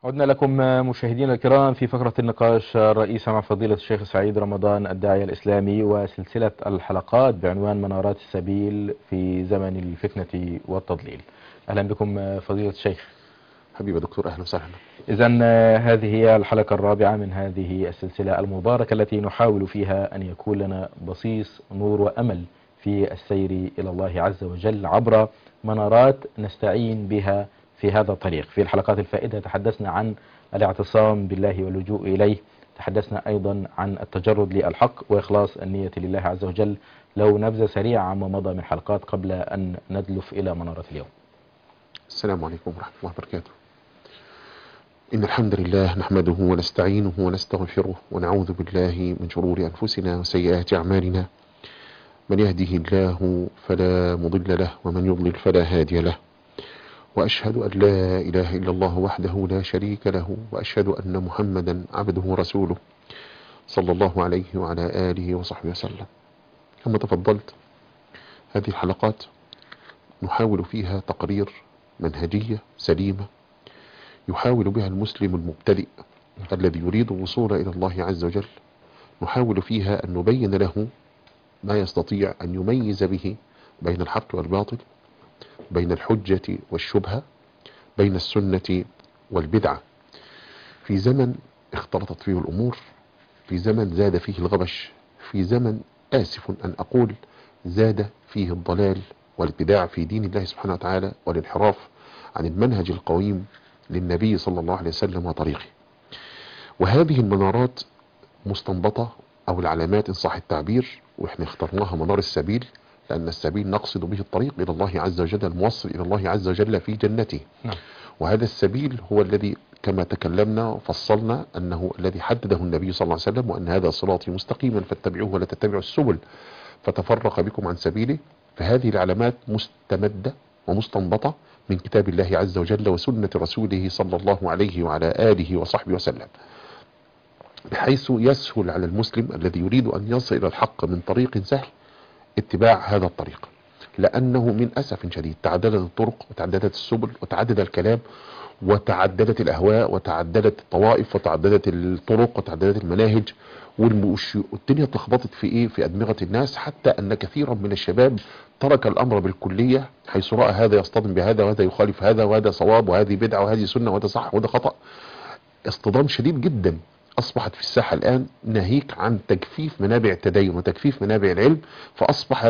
عدنا لكم مشاهدينا الكرام في فقرة النقاش الرئيسة مع فضيلة الشيخ سعيد رمضان الداعية الإسلامي وسلسلة الحلقات بعنوان منارات السبيل في زمن الفتنة والتضليل أهلا بكم فضيلة الشيخ حبيبي دكتور أهلا وسهلا إذا هذه هي الحلقة الرابعة من هذه السلسلة المباركة التي نحاول فيها أن يكون لنا بصيص نور وأمل في السير إلى الله عز وجل عبر منارات نستعين بها في هذا الطريق في الحلقات الفائدة تحدثنا عن الاعتصام بالله واللجوء إليه تحدثنا أيضا عن التجرد للحق وإخلاص النية لله عز وجل لو نبذة سريعة عما مضى من حلقات قبل أن ندلف إلى منارة اليوم السلام عليكم ورحمة الله وبركاته إن الحمد لله نحمده ونستعينه ونستغفره ونعوذ بالله من شرور أنفسنا وسيئات أعمالنا من يهده الله فلا مضل له ومن يضلل فلا هادي له وأشهد أن لا إله إلا الله وحده لا شريك له وأشهد أن محمدا عبده ورسوله صلى الله عليه وعلى آله وصحبه وسلم كما تفضلت هذه الحلقات نحاول فيها تقرير منهجية سليمة يحاول بها المسلم المبتدئ الذي يريد الوصول إلى الله عز وجل نحاول فيها أن نبين له ما يستطيع أن يميز به بين الحق والباطل بين الحجة والشبهة بين السنة والبدعة في زمن اختلطت فيه الأمور في زمن زاد فيه الغبش في زمن آسف أن أقول زاد فيه الضلال والابتداع في دين الله سبحانه وتعالى والانحراف عن المنهج القويم للنبي صلى الله عليه وسلم وطريقه وهذه المنارات مستنبطة أو العلامات إن صح التعبير وإحنا اخترناها منار السبيل لأن السبيل نقصد به الطريق إلى الله عز وجل الموصل إلى الله عز وجل في جنته نعم. وهذا السبيل هو الذي كما تكلمنا وفصلنا أنه الذي حدده النبي صلى الله عليه وسلم وأن هذا صراطي مستقيما فاتبعوه ولا تتبعوا السبل فتفرق بكم عن سبيله فهذه العلامات مستمدة ومستنبطة من كتاب الله عز وجل وسنة رسوله صلى الله عليه وعلى آله وصحبه وسلم بحيث يسهل على المسلم الذي يريد أن يصل إلى الحق من طريق سهل اتباع هذا الطريق لأنه من أسف شديد تعددت الطرق وتعددت السبل وتعدد الكلام وتعددت الأهواء وتعددت الطوائف وتعددت الطرق وتعددت المناهج والدنيا اتلخبطت في ايه في ادمغه الناس حتى ان كثيرا من الشباب ترك الامر بالكليه حيث راى هذا يصطدم بهذا وهذا يخالف هذا وهذا صواب وهذه بدعه وهذه سنه وهذا صح وهذا خطا اصطدام شديد جدا اصبحت في الساحه الان ناهيك عن تجفيف منابع التدين وتجفيف منابع العلم فاصبح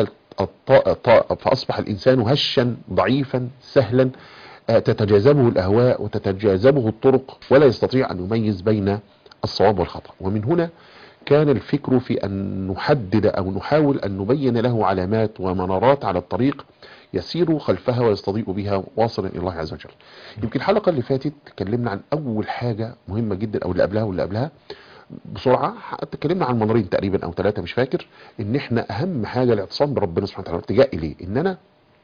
فاصبح الانسان هشا ضعيفا سهلا تتجاذبه الاهواء وتتجاذبه الطرق ولا يستطيع ان يميز بين الصواب والخطأ ومن هنا كان الفكر في أن نحدد أو نحاول أن نبين له علامات ومنارات على الطريق يسير خلفها ويستضيء بها واصلا إلى الله عز وجل يمكن الحلقة اللي فاتت تكلمنا عن أول حاجة مهمة جدا أو اللي قبلها واللي قبلها بسرعة تكلمنا عن منارين تقريبا أو ثلاثة مش فاكر إن إحنا أهم حاجة الاعتصام بربنا سبحانه وتعالى الاتجاه إليه إن أنا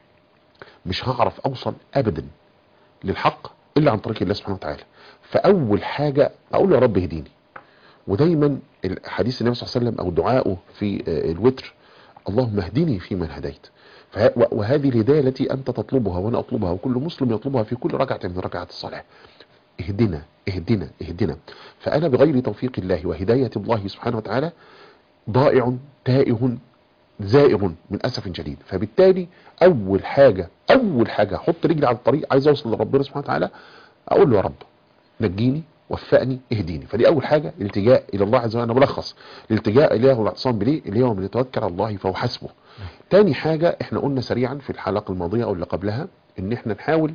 مش هعرف أوصل أبدا للحق إلا عن طريق الله سبحانه وتعالى فأول حاجة أقول له يا رب اهديني ودايما حديث النبي صلى الله عليه وسلم أو دعائه في الوتر اللهم اهدني فيمن هديت وهذه الهداية التي أنت تطلبها وأنا أطلبها وكل مسلم يطلبها في كل ركعة من ركعات الصلاة اهدنا اهدنا اهدنا فأنا بغير توفيق الله وهداية الله سبحانه وتعالى ضائع تائه زائغ من أسف شديد فبالتالي أول حاجة أول حاجة حط رجلي على الطريق عايز أوصل لربنا سبحانه وتعالى أقول له يا رب نجيني وفقني اهديني فدي اول حاجة الالتجاء الى الله عز وجل انا ملخص الالتجاء اليه والاعتصام بليه اللي هو من يتوكل على الله فهو حسبه تاني حاجة احنا قلنا سريعا في الحلقة الماضية او اللي قبلها ان احنا نحاول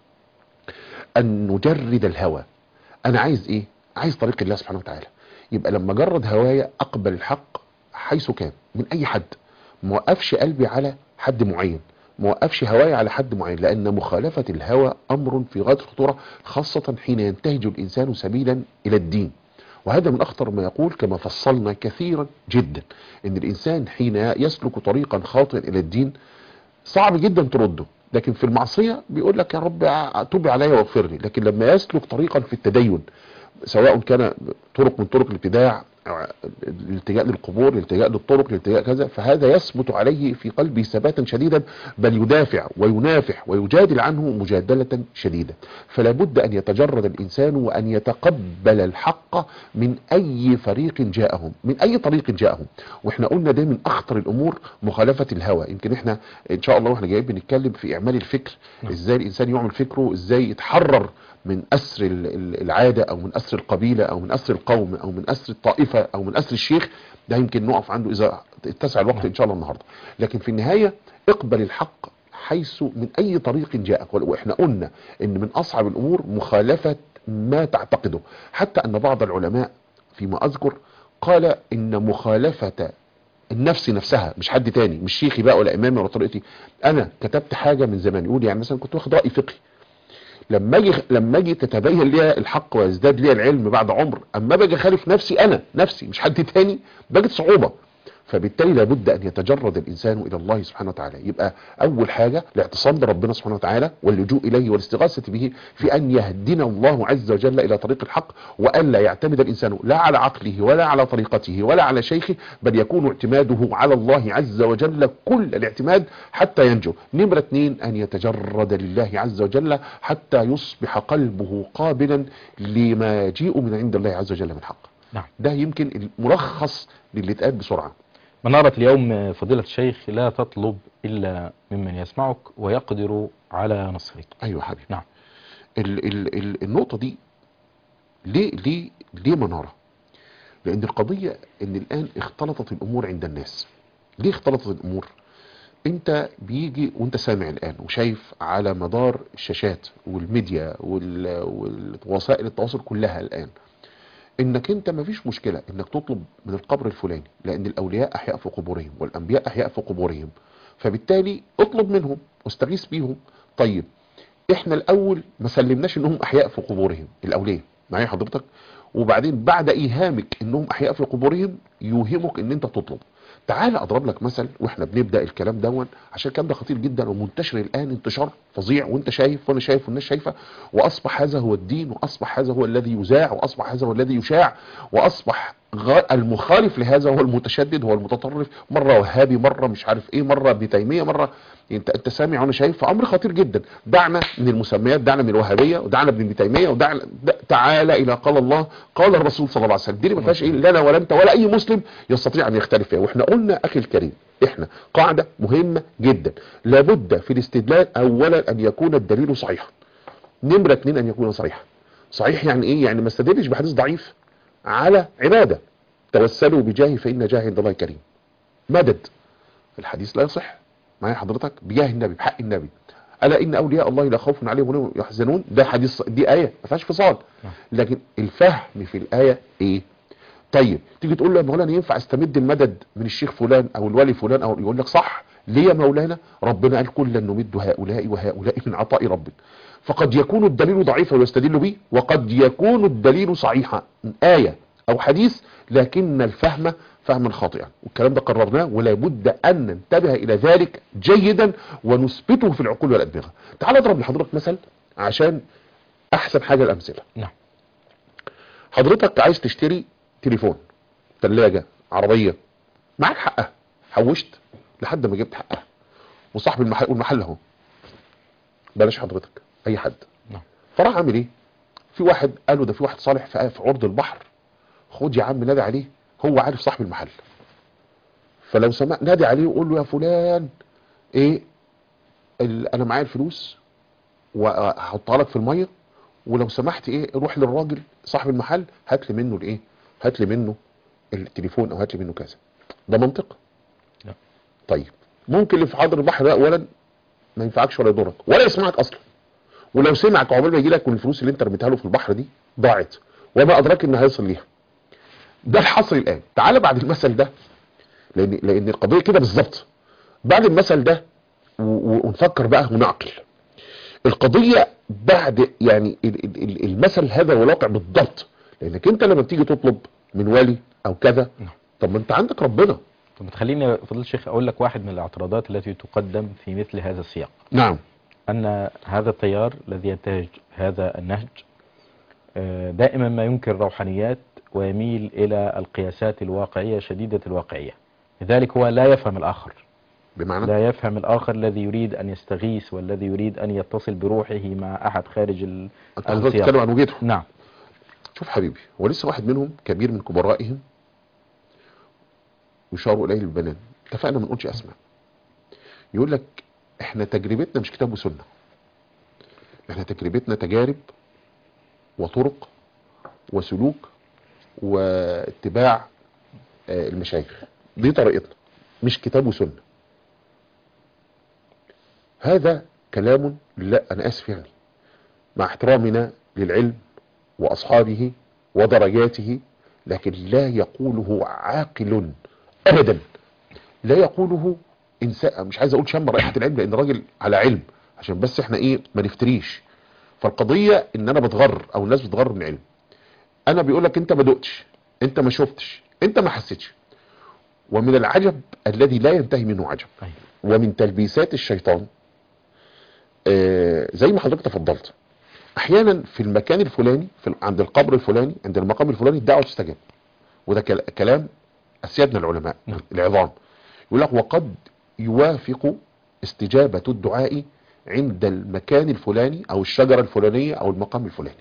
ان نجرد الهوى انا عايز ايه عايز طريق الله سبحانه وتعالى يبقى لما جرد هوايا اقبل الحق حيث كان من اي حد ما وقفش قلبي على حد معين ما وقفش هواي على حد معين لأن مخالفة الهوى أمر في غاية الخطورة خاصة حين ينتهج الإنسان سبيلا إلى الدين وهذا من أخطر ما يقول كما فصلنا كثيرا جدا إن الإنسان حين يسلك طريقا خاطئا إلى الدين صعب جدا ترده لكن في المعصية بيقول لك يا رب توب علي واغفر لي لكن لما يسلك طريقا في التدين سواء كان طرق من طرق الابتداع الالتجاء للقبور الالتجاء للطرق الالتجاء كذا فهذا يثبت عليه في قلبه ثباتا شديدا بل يدافع وينافح ويجادل عنه مجادلة شديدة فلا بد أن يتجرد الإنسان وأن يتقبل الحق من أي فريق جاءهم من أي طريق جاءهم وإحنا قلنا ده من أخطر الأمور مخالفة الهوى يمكن إحنا إن شاء الله وإحنا جايين بنتكلم في إعمال الفكر إزاي الإنسان يعمل فكره إزاي يتحرر من أسر ال- ال- العادة أو من أسر القبيلة أو من أسر القوم أو من أسر الطائفة أو من أسر الشيخ ده يمكن نقف عنده إذا اتسع الوقت إن شاء الله النهاردة لكن في النهاية اقبل الحق حيث من أي طريق جاءك وإحنا قلنا إن من أصعب الأمور مخالفة ما تعتقده حتى أن بعض العلماء فيما أذكر قال إن مخالفة النفس نفسها مش حد تاني مش شيخي بقى ولا إمامي ولا طريقتي أنا كتبت حاجة من زمان يقول يعني مثلا كنت واخد رأي فقهي لما اجي لما اجي تتبين لي الحق ويزداد لي العلم بعد عمر اما باجي اخالف نفسي انا نفسي مش حد تاني بجد صعوبه فبالتالي لابد ان يتجرد الانسان الى الله سبحانه وتعالى يبقى اول حاجه الاعتصام بربنا سبحانه وتعالى واللجوء اليه والاستغاثه به في ان يهدنا الله عز وجل الى طريق الحق والا يعتمد الانسان لا على عقله ولا على طريقته ولا على شيخه بل يكون اعتماده على الله عز وجل كل الاعتماد حتى ينجو نمره اثنين ان يتجرد لله عز وجل حتى يصبح قلبه قابلا لما يجيء من عند الله عز وجل من حق نعم ده يمكن الملخص للي اتقال بسرعه منارة اليوم فضيلة الشيخ لا تطلب إلا ممن يسمعك ويقدر على نصرك ايوه يا حبيبي نعم ال ال ال النقطة دي ليه ليه ليه منارة؟ لأن القضية إن الآن اختلطت الأمور عند الناس. ليه اختلطت الأمور؟ أنت بيجي وأنت سامع الآن وشايف على مدار الشاشات والميديا وال- والوسائل التواصل كلها الآن انك انت مفيش مشكلة انك تطلب من القبر الفلاني لان الاولياء احياء في قبورهم والانبياء احياء في قبورهم فبالتالي اطلب منهم واستغيث بيهم طيب احنا الاول ما سلمناش انهم احياء في قبورهم الاولياء معايا حضرتك وبعدين بعد ايهامك انهم احياء في قبورهم يوهمك ان انت تطلب تعال اضرب لك مثل واحنا بنبدا الكلام دون عشان الكلام ده خطير جدا ومنتشر الان انتشار فظيع وانت شايف وانا شايف والناس شايفه واصبح هذا هو الدين واصبح هذا هو الذي يذاع واصبح هذا هو الذي يشاع واصبح غ- المخالف لهذا هو المتشدد هو المتطرف مره وهابي مره مش عارف ايه مره ابن تيميه مره انت انت سامع وانا شايف فامر خطير جدا دعنا من المسميات دعنا من الوهابيه ودعنا من ابن تيميه ودعنا د- تعالى الى قال الله قال الرسول صلى الله عليه وسلم دي اللي ما فيهاش ايه لا انا ولا انت ولا اي مسلم يستطيع ان يختلف فيها واحنا قلنا اخي الكريم احنا قاعده مهمه جدا لابد في الاستدلال اولا ان يكون الدليل صحيحا نمره اثنين ان يكون صريحا صحيح يعني ايه يعني ما استدلش بحديث ضعيف على عباده توسلوا بجاهي فان جاهي عند الله كريم مدد الحديث لا يصح معايا حضرتك بجاه النبي بحق النبي الا ان اولياء الله لا خوف عليهم ولا هم يحزنون ده حديث دي ايه ما فيهاش فصال لكن الفهم في الايه ايه طيب تيجي تقول له يا مولانا ينفع استمد المدد من الشيخ فلان او الولي فلان او يقول لك صح ليه يا مولانا ربنا قال كلا نمد هؤلاء وهؤلاء من عطاء ربك فقد يكون الدليل ضعيفا ويستدل به وقد يكون الدليل صحيحا آية أو حديث لكن الفهم فهما خاطئا والكلام ده قررناه ولا بد أن ننتبه إلى ذلك جيدا ونثبته في العقول والأدمغة تعال اضرب لحضرتك مثل عشان أحسن حاجة الأمثلة نعم حضرتك عايز تشتري تليفون ثلاجة عربية معاك حقها حوشت لحد ما جبت حقها وصاحب المحل والمحل اهو بلاش حضرتك اي حد نعم. فراح عامل ايه في واحد قال له ده في واحد صالح في في عرض البحر خد يا عم نادي عليه هو عارف صاحب المحل فلو سمع نادي عليه وقول له يا فلان ايه ال- انا معايا الفلوس وهحطها لك في الميه ولو سمحت ايه روح للراجل صاحب المحل هات لي منه الايه هات لي منه التليفون او هات لي منه كذا ده منطق لا. طيب ممكن اللي في حاضر البحر ده اولا ما ينفعكش ولا يضرك ولا يسمعك اصلا ولو سمعك عقبال ما يجي لك من الفلوس اللي انت رميتها له في البحر دي ضاعت وما ادراك انه هيصل ليها ده الحصر الان تعال بعد المثل ده لان لان القضيه كده بالظبط بعد المثل ده و- و- ونفكر بقى ونعقل القضية بعد يعني ال- ال- ال- المثل هذا والواقع بالضبط لانك انت لما بتيجي تطلب من والي او كذا نعم. طب ما انت عندك ربنا طب تخليني فضيلة الشيخ أقول لك واحد من الاعتراضات التي تقدم في مثل هذا السياق نعم أن هذا التيار الذي ينتهج هذا النهج آه، دائما ما ينكر روحانيات ويميل إلى القياسات الواقعية شديدة الواقعية لذلك هو لا يفهم الآخر بمعنى لا يفهم الآخر الذي يريد أن يستغيث والذي يريد أن يتصل بروحه مع أحد خارج ال- انت حضرتك السياق تتكلم عن وجهتهم نعم شوف حبيبي هو لسه واحد منهم كبير من كبرائهم يشار اليه بالبنان اتفقنا ما نقولش اسماء يقول لك احنا تجربتنا مش كتاب وسنه احنا تجربتنا تجارب وطرق وسلوك واتباع آه، المشايخ دي طريقتنا مش كتاب وسنه هذا كلام لا انا اسف يعني مع احترامنا للعلم واصحابه ودرجاته لكن لا يقوله عاقل ابدا لا يقوله انسان مش عايز اقول شم رائحه العلم لان راجل على علم عشان بس احنا ايه ما نفتريش فالقضيه ان انا بتغر او الناس بتغر من العلم انا بيقول لك انت ما دقتش انت ما شفتش انت ما حسيتش ومن العجب الذي لا ينتهي منه عجب أيوة. ومن تلبيسات الشيطان آه زي ما حضرتك تفضلت احيانا في المكان الفلاني في ال- عند القبر الفلاني عند المقام الفلاني الدعوه تستجاب وده كل- كلام اسيادنا العلماء نعم. العظام يقول لك وقد يوافق استجابه الدعاء عند المكان الفلاني او الشجره الفلانيه او المقام الفلاني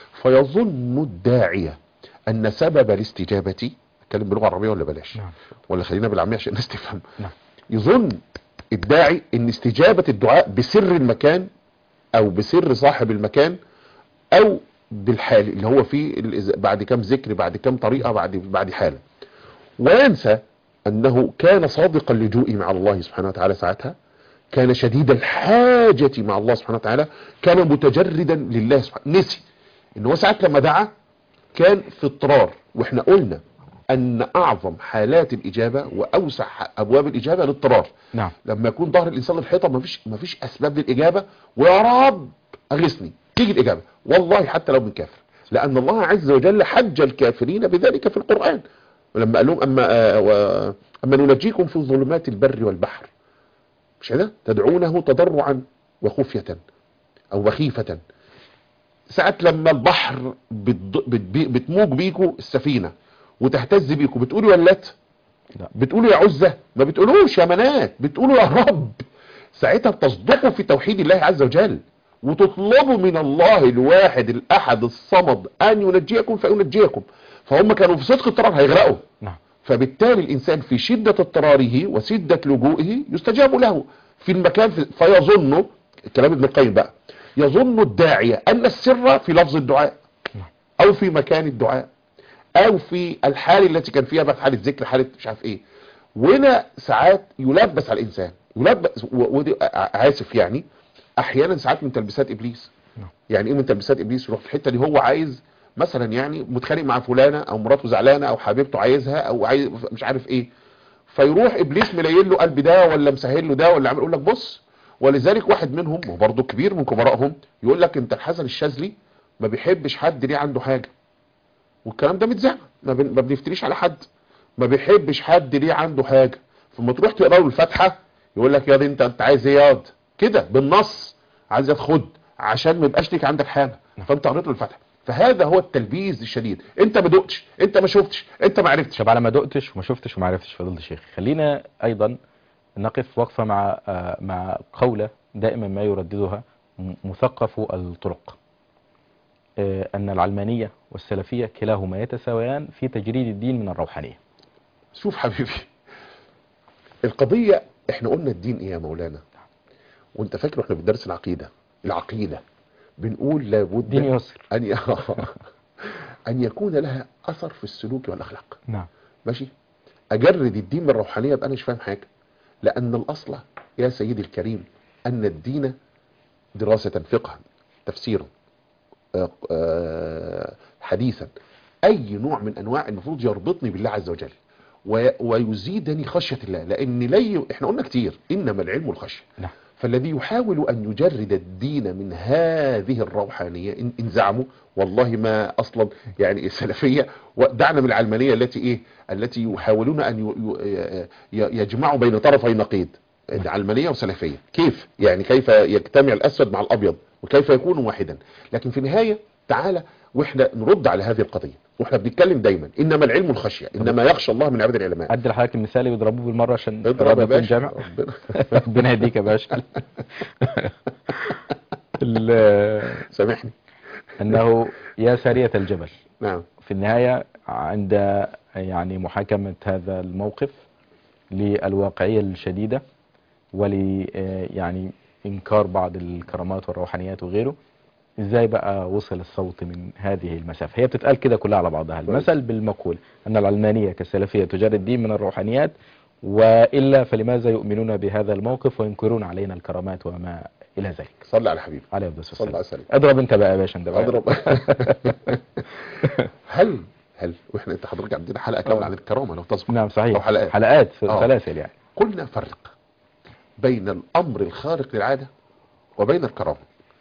فيظن الداعيه ان سبب الاستجابه اتكلم باللغه العربيه ولا بلاش نعم ولا خلينا بالعاميه عشان الناس تفهم نعم يظن الداعي ان استجابة الدعاء بسر المكان او بسر صاحب المكان او بالحال اللي هو فيه ال- بعد كم ذكر بعد كم طريقة بعد بعد حالة وينسى انه كان صادق اللجوء مع الله سبحانه وتعالى ساعتها كان شديد الحاجة مع الله سبحانه وتعالى كان متجردا لله سبحانه نسي ان هو ساعات لما دعا كان في اضطرار واحنا قلنا ان اعظم حالات الاجابة واوسع ابواب الاجابة الاضطرار نعم لما يكون ظهر الانسان للحيطه مفيش مفيش اسباب للاجابه ويا رب اغثني تيجي الاجابه والله حتى لو من كافر لان الله عز وجل حج الكافرين بذلك في القران ولما قال لهم اما آه و- اما ننجيكم في ظلمات البر والبحر مش كده تدعونه تضرعا وخفيه او وخيفه ساعة لما البحر بتض- بتبي- بتموج بيكو السفينة وتهتز بيكو بتقولوا ولات لا. بتقولوا يا عزة ما بتقولوش يا منات بتقولوا يا رب ساعتها بتصدقوا في توحيد الله عز وجل وتطلبوا من الله الواحد الأحد الصمد أن ينجيكم فينجيكم فهم كانوا في صدق اضطرار هيغرقوا نعم فبالتالي الإنسان في شدة اضطراره وشدة لجوئه يستجاب له في المكان في فيظن كلام ابن القيم بقى يظن الداعية أن السر في لفظ الدعاء أو في مكان الدعاء أو في الحال التي كان فيها بقى في حالة ذكر حالة مش عارف إيه وهنا ساعات يلبس على الإنسان يلبس و- ودي آسف يعني أحيانا ساعات من تلبسات إبليس نعم. يعني إيه من تلبسات إبليس يروح في الحتة اللي هو عايز مثلا يعني متخانق مع فلانة أو مراته زعلانة أو حبيبته عايزها أو عايز مش عارف إيه فيروح ابليس ملايل له قلب ده ولا مسهل له ده ولا عامل يقول لك بص ولذلك واحد منهم وبرضه كبير من كبرائهم يقول لك انت الحسن الشاذلي ما بيحبش حد ليه عنده حاجه والكلام ده متذاع ما, بن... ما بنفتريش على حد ما بيحبش حد ليه عنده حاجه فلما تروح تقرا له الفاتحه يقول لك يا دي انت انت عايز ايه ياض كده بالنص عايز خد عشان ما يبقاش ليك عندك حاجه فانت قريت له الفاتحه فهذا هو التلبيس الشديد انت ما دقتش انت ما شفتش انت ما عرفتش طب على ما دقتش وما شفتش وما عرفتش فضيلة الشيخ خلينا ايضا نقف وقفة مع آه، مع قولة دائما ما يرددها م- مثقف الطرق آه، ان العلمانية والسلفية كلاهما يتساويان في تجريد الدين من الروحانية شوف حبيبي القضية احنا قلنا الدين ايه يا مولانا وانت فاكر احنا بندرس العقيدة العقيدة بنقول لابد دين يسر ان ي... ان يكون لها اثر في السلوك والاخلاق نعم ماشي اجرد الدين من الروحانية يبقى انا مش فاهم حاجة لان الاصل يا سيدي الكريم ان الدين دراسة فقها تفسيرا آه، آه، حديثا اي نوع من انواع المفروض يربطني بالله عز وجل وي- ويزيدني خشية الله لان لي احنا قلنا كتير انما العلم الخشية نعم فالذي يحاول ان يجرد الدين من هذه الروحانية ان إن زعموا والله ما اصلا يعني السلفية ودعنا من العلمانية التي ايه التي يحاولون ان ي- ي- ي- يجمعوا بين طرفي نقيض علمانية وسلفية كيف يعني كيف يجتمع الاسود مع الابيض وكيف يكون واحدا لكن في النهاية تعالى واحنا نرد على هذه القضيه واحنا بنتكلم دايما انما العلم الخشيه انما يخشى الله من عباد العلماء ادي لحضرتك المثال ويضربوه بالمره عشان اضرب الرب يا يكون باشا جامع ربنا ربنا يهديك يا باشا ال- سامحني انه يا ساريه الجبل نعم في النهايه عند يعني محاكمه هذا الموقف للواقعيه الشديده ول يعني انكار بعض الكرامات والروحانيات وغيره ازاي بقى وصل الصوت من هذه المسافه هي بتتقال كده كلها على بعضها المثل بالمقول ان العلمانيه كالسلفيه تجري الدين من الروحانيات والا فلماذا يؤمنون بهذا الموقف وينكرون علينا الكرامات وما الى ذلك صلى على حبيبي عليه الصلاه صلى الله والسلام عليه وسلم اضرب انت بقى يا باشا انت بقى اضرب هل هل واحنا انت حضرتك عندنا حلقه كامله عن الكرامه لو تذكر نعم أو صحيح حلقات. حلقات آه. سلاسل يعني قلنا فرق بين الامر الخارق للعاده وبين الكرامه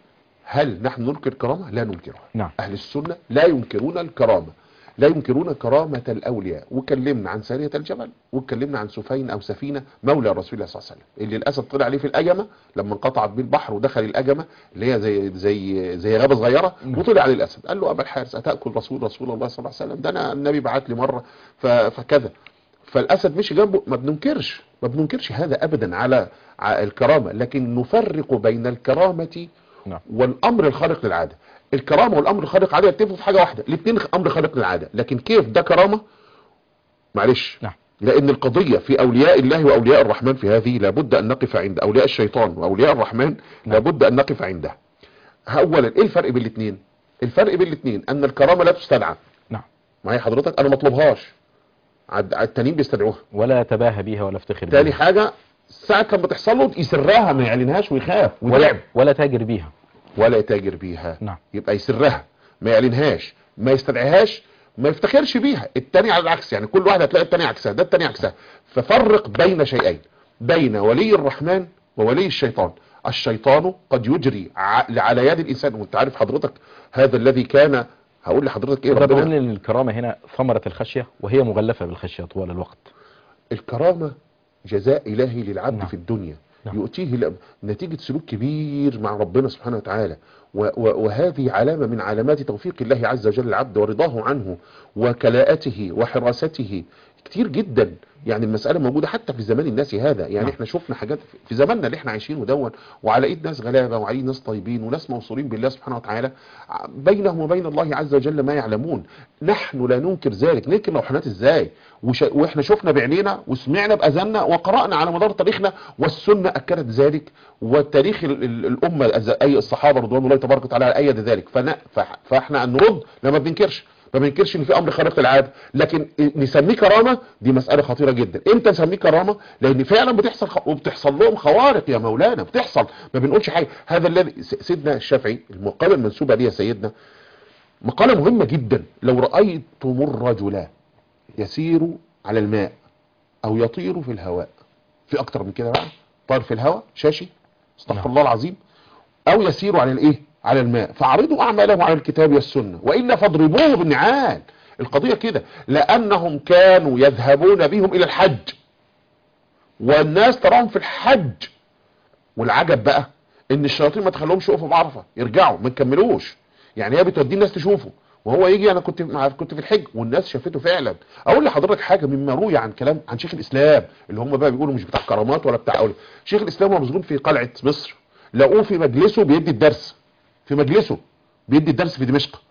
هل نحن ننكر الكرامه لا ننكرها نعم اهل السنه لا ينكرون الكرامه لا ينكرون كرامة الأولياء وكلمنا عن سارية الجبل واتكلمنا عن سفين أو سفينة مولى رسول الله صلى الله عليه وسلم اللي الأسد طلع عليه في الأجمة لما انقطعت بيه البحر ودخل الأجمة اللي هي زي زي زي غابة صغيرة نعم. وطلع عليه الأسد قال له أبا الحارس أتأكل رسول رسول الله صلى الله عليه وسلم ده أنا النبي بعت لي مرة ف- فكذا فالأسد مشي جنبه ما بننكرش ما بننكرش هذا أبدا على على الكرامة لكن نفرق بين الكرامة نعم والامر الخارق للعاده الكرامه والامر الخارق للعاده يتفقوا في حاجه واحده الاثنين امر خارق للعاده لكن كيف ده كرامه معلش نعم. لان القضيه في اولياء الله واولياء الرحمن في هذه لابد ان نقف عند اولياء الشيطان واولياء الرحمن نعم. لابد ان نقف عندها اولا ايه الفرق بين الاثنين الفرق بين الاثنين ان الكرامه لا تستدعى نعم معايا حضرتك انا ما اطلبهاش عد- التانيين بيستدعوها ولا يتباهى بيها ولا افتخر تاني بيها حاجه ساعه لما تحصل له يسرها ما يعلنهاش ويخاف ويتعب ولا ولا تاجر بيها ولا يتاجر بيها نعم يبقى يسرها ما يعلنهاش ما يستدعيهاش ما يفتخرش بيها التاني على العكس يعني كل واحد هتلاقي التاني عكسها ده التاني عكسها ففرق بين شيئين بين ولي الرحمن وولي الشيطان الشيطان قد يجري ع- على يد الانسان وانت عارف حضرتك هذا الذي كان هقول لحضرتك ايه انا بقول ربنا ان الكرامه هنا ثمره الخشيه وهي مغلفه بالخشيه طوال الوقت الكرامة جزاء إلهي للعبد نعم. في الدنيا نعم. يؤتيه ل- نتيجة سلوك كبير مع ربنا سبحانه وتعالى و- و- وهذه علامة من علامات توفيق الله عز وجل العبد ورضاه عنه وكلاءته وحراسته كتير جدا يعني المسألة موجودة حتى في زمان الناس هذا يعني نعم. احنا شفنا حاجات في زماننا اللي احنا عايشينه دون وعلى ايد ناس غلابة وعلى ايد ناس طيبين وناس موصولين بالله سبحانه وتعالى ع- بينهم وبين الله عز وجل ما يعلمون نحن لا ننكر ذلك ننكر روحانات ازاي وش... واحنا شفنا بعينينا وسمعنا باذاننا وقرانا على مدار تاريخنا والسنه اكدت ذلك والتاريخ ال... ال... الامه الز- اي الصحابه رضوان الله تبارك وتعالى ايد ذلك فن... فح... فاحنا ان نرد لما بننكرش ما بننكرش ان في امر خارق للعاده لكن نسميه كرامه دي مساله خطيره جدا امتى نسميه كرامه لان فعلا بتحصل خ... وبتحصل لهم خوارق يا مولانا بتحصل ما بنقولش حاجه هذا الذي س- سيدنا الشافعي المقاله المنسوبه ليه يا سيدنا مقاله مهمه جدا لو رايتم الرجل يسير على الماء او يطير في الهواء في اكتر من كده بقى طار في الهواء شاشي استغفر نعم. الله العظيم او يسير على الايه على الماء فاعرضوا اعمالهم على الكتاب والسنه والا فاضربوه بالنعال القضيه كده لانهم كانوا يذهبون بهم الى الحج والناس تراهم في الحج والعجب بقى ان الشياطين ما تخليهمش يقفوا بعرفه يرجعوا ما يكملوش يعني هي بتوديه الناس تشوفه وهو يجي انا كنت مع كنت في الحج والناس شافته فعلا اقول لحضرتك حاجه مما روي عن كلام عن شيخ الاسلام اللي هم بقى بيقولوا مش بتاع كرامات ولا بتاع أولي. شيخ الاسلام هو مسجون في قلعه مصر لقوه في مجلسه بيدي الدرس في مجلسه بيدي الدرس في دمشق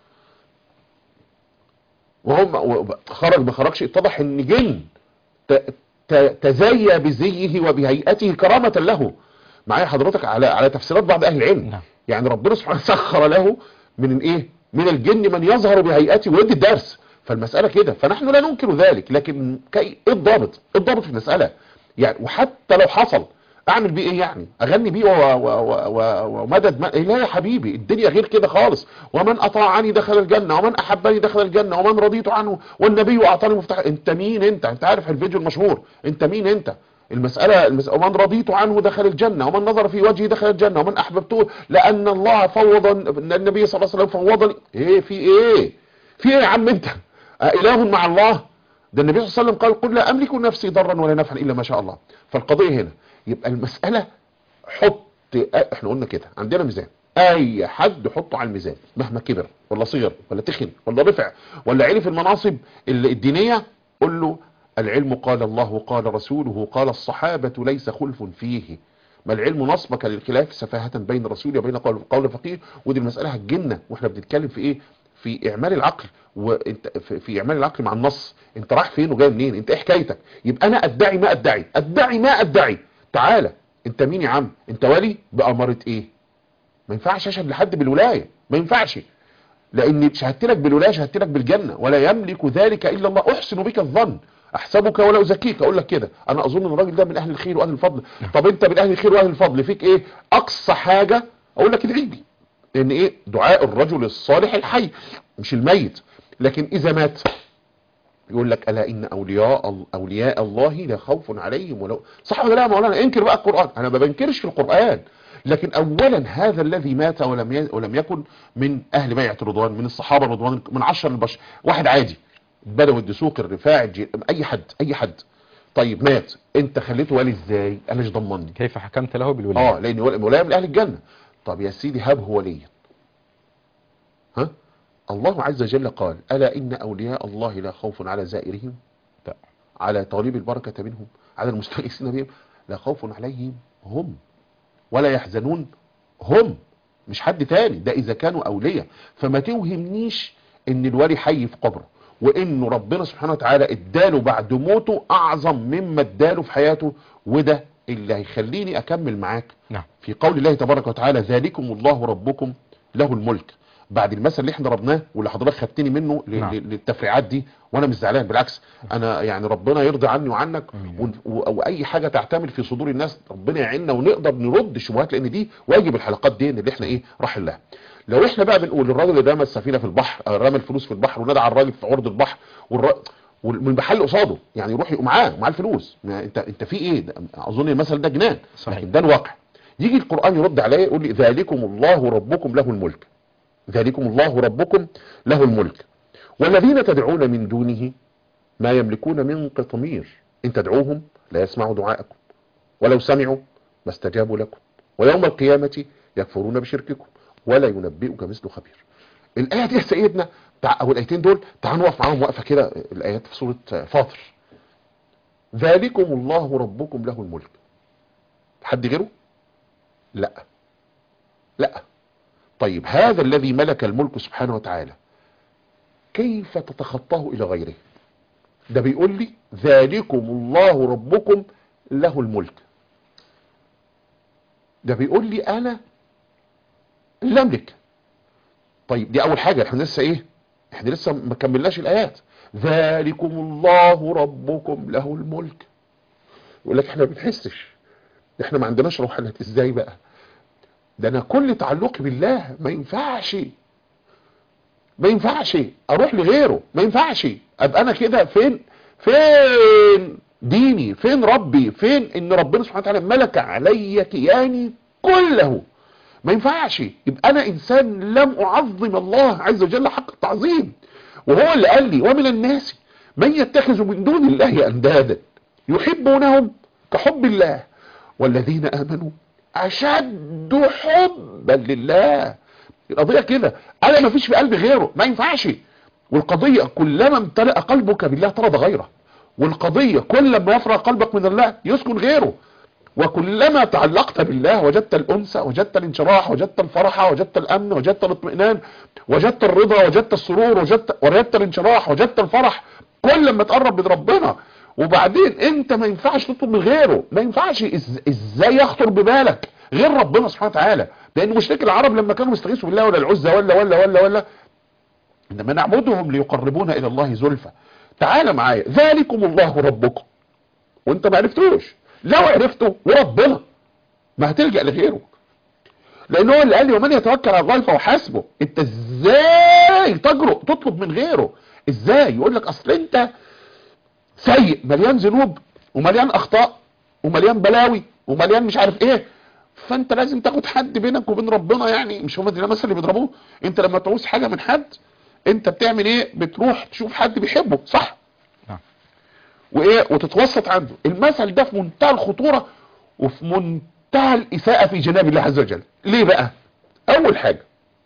وهم و- خرج ما خرجش اتضح ان جن ت- ت- تزيى بزيه وبهيئته كرامة له معايا حضرتك على على تفسيرات بعض اهل العلم نعم. يعني ربنا سبحانه سخر له من الايه من الجن من يظهر بهيئته ويدي الدرس فالمسألة كده فنحن لا ننكر ذلك لكن كي ايه الضابط ايه الضابط في المسألة يعني وحتى لو حصل اعمل بيه ايه يعني اغني بيه و- و- و- و- ومدد ما... إيه لا يا حبيبي الدنيا غير كده خالص ومن اطاعني دخل الجنة ومن احبني دخل الجنة ومن رضيت عنه والنبي اعطاني مفتاح انت مين انت انت عارف الفيديو المشهور انت مين انت المسألة, المسألة ومن رضيت عنه دخل الجنة ومن نظر في وجهي دخل الجنة ومن أحببته لأن الله فوض النبي صلى الله عليه وسلم فوضني إيه في إيه في إيه يا عم أنت إله مع الله ده النبي صلى الله عليه وسلم قال قل لا أملك نفسي ضرا ولا نفعا إلا ما شاء الله فالقضية هنا يبقى المسألة حط احنا قلنا كده عندنا ميزان اي حد حطه على الميزان مهما كبر ولا صغر ولا تخن ولا رفع ولا عرف المناصب ال- الدينية قل له العلم قال الله قال رسوله قال الصحابة ليس خلف فيه ما العلم نصبك للخلاف سفاهة بين الرسول وبين قول, قول فقيه ودي المسألة هتجنة واحنا بنتكلم في ايه في اعمال العقل وانت في, في اعمال العقل مع النص انت رايح فين وجاي منين انت ايه حكايتك يبقى انا ادعي ما ادعي ادعي ما ادعي تعالى انت مين يا عم انت ولي بأمارة ايه ما ينفعش اشهد لحد بالولاية ما ينفعش لان شهدت لك بالولايه شهدت لك بالجنه ولا يملك ذلك الا الله احسن بك الظن احسبك ولا ازكيك اقول لك كده انا اظن ان الراجل ده من اهل الخير واهل الفضل طب انت من اهل الخير واهل الفضل فيك ايه اقصى حاجه اقول لك ادعي لي لان ايه دعاء الرجل الصالح الحي مش الميت لكن اذا مات يقول لك الا ان اولياء اولياء الله لا خوف عليهم ولا صح ولا لا يا مولانا انكر بقى القران انا ما بنكرش في القران لكن اولا هذا الذي مات ولم ي... ولم يكن من اهل بيعه الرضوان من الصحابه الرضوان من عشر البشر واحد عادي بدوي الدسوق الرفاع الجي... اي حد اي حد طيب مات انت خليته ولي ازاي انا مش ضمني كيف حكمت له بالولاية اه لان ولايه من اهل الجنه طب يا سيدي هبه وليا ها الله عز وجل قال الا ان اولياء الله لا خوف على زائرهم لا. على طالب البركه منهم على المستغيثين بهم لا خوف عليهم هم ولا يحزنون هم مش حد تاني ده اذا كانوا اولياء فما توهمنيش ان الولي حي في قبره وانه ربنا سبحانه وتعالى اداله بعد موته اعظم مما اداله في حياته وده اللي هيخليني اكمل معاك نعم في قول الله تبارك وتعالى ذلكم الله ربكم له الملك بعد المثل اللي احنا ضربناه واللي حضرتك خدتني منه ل- نعم. ل- للتفريعات دي وانا مش زعلان بالعكس انا يعني ربنا يرضى عني وعنك آمين. ون- و- واي حاجه تعتمل في صدور الناس ربنا يعيننا ونقدر نرد الشبهات لان دي واجب الحلقات دي اللي احنا ايه راح الله لو احنا بقى بنقول الراجل اللي رمى السفينه في البحر أو رمى الفلوس في البحر ونادى على الراجل في عرض البحر والر... ومن محل قصاده يعني يروح يبقى معاه معاه الفلوس ما انت انت في ايه ده اظن المثل ده جنان صحيح. لكن ده الواقع يجي القران يرد عليه يقول لي ذلكم الله ربكم له الملك ذلكم الله ربكم له الملك والذين تدعون من دونه ما يملكون من قطمير إن تدعوهم لا يسمعوا دعاءكم ولو سمعوا ما استجابوا لكم ويوم القيامة يكفرون بشرككم ولا ينبئك مثل خبير الآية دي يا سيدنا تع... أو الآيتين دول تعالوا نقف معاهم وقفة كده الآيات في سورة فاطر ذلكم الله ربكم له الملك حد غيره لا لا طيب هذا الذي ملك الملك سبحانه وتعالى كيف تتخطاه إلى غيره ده بيقول لي ذلكم الله ربكم له الملك ده بيقول لي انا اللي املك طيب دي اول حاجة احنا لسه ايه احنا لسه ما كملناش الايات ذلكم الله ربكم له الملك يقول لك احنا ما بنحسش احنا ما عندناش روحانيات ازاي بقى ده انا كل تعلقي بالله ما ينفعش ما ينفعش اروح لغيره ما ينفعش ابقى انا كده فين فين ديني فين ربي فين ان ربنا سبحانه وتعالى ملك علي كياني كله ما ينفعش يبقى انا انسان لم اعظم الله عز وجل حق التعظيم وهو اللي قال لي ومن الناس من يتخذ من دون الله اندادا يحبونهم كحب الله والذين امنوا اشد حبا لله القضية كده انا ما فيش في قلبي غيره ما ينفعش والقضية كلما امتلأ قلبك بالله طرد غيره والقضية كل ما يفرغ قلبك من الله يسكن غيره وكلما تعلقت بالله وجدت الأنس وجدت الانشراح وجدت الفرح وجدت الأمن وجدت الاطمئنان وجدت الرضا وجدت السرور وجدت وجدت الانشراح وجدت الفرح كل ما تقرب من ربنا وبعدين انت ما ينفعش تطلب من غيره ما ينفعش إز... ازاي يخطر ببالك غير ربنا سبحانه وتعالى لان مشرك العرب لما كانوا يستغيثوا بالله ولا العزة ولا ولا ولا ولا انما نعبدهم ليقربونا الى الله زلفى تعال معايا ذلكم الله ربكم وانت ما عرفتوش لو عرفته وربنا ما هتلجأ لغيره لان هو اللي قال لي ومن يتوكل على الله فهو حاسبه انت ازاي تجرؤ تطلب من غيره ازاي يقول لك اصل انت سيء مليان ذنوب ومليان اخطاء ومليان بلاوي ومليان مش عارف ايه فانت لازم تاخد حد بينك وبين ربنا يعني مش هم ده مثل اللي بيضربوه انت لما تعوز حاجه من حد انت بتعمل ايه بتروح تشوف حد بيحبه صح نعم. وايه وتتوسط عنده المثل ده في منتهى الخطوره وفي منتهى الاساءه في جناب الله عز وجل ليه بقى اول حاجة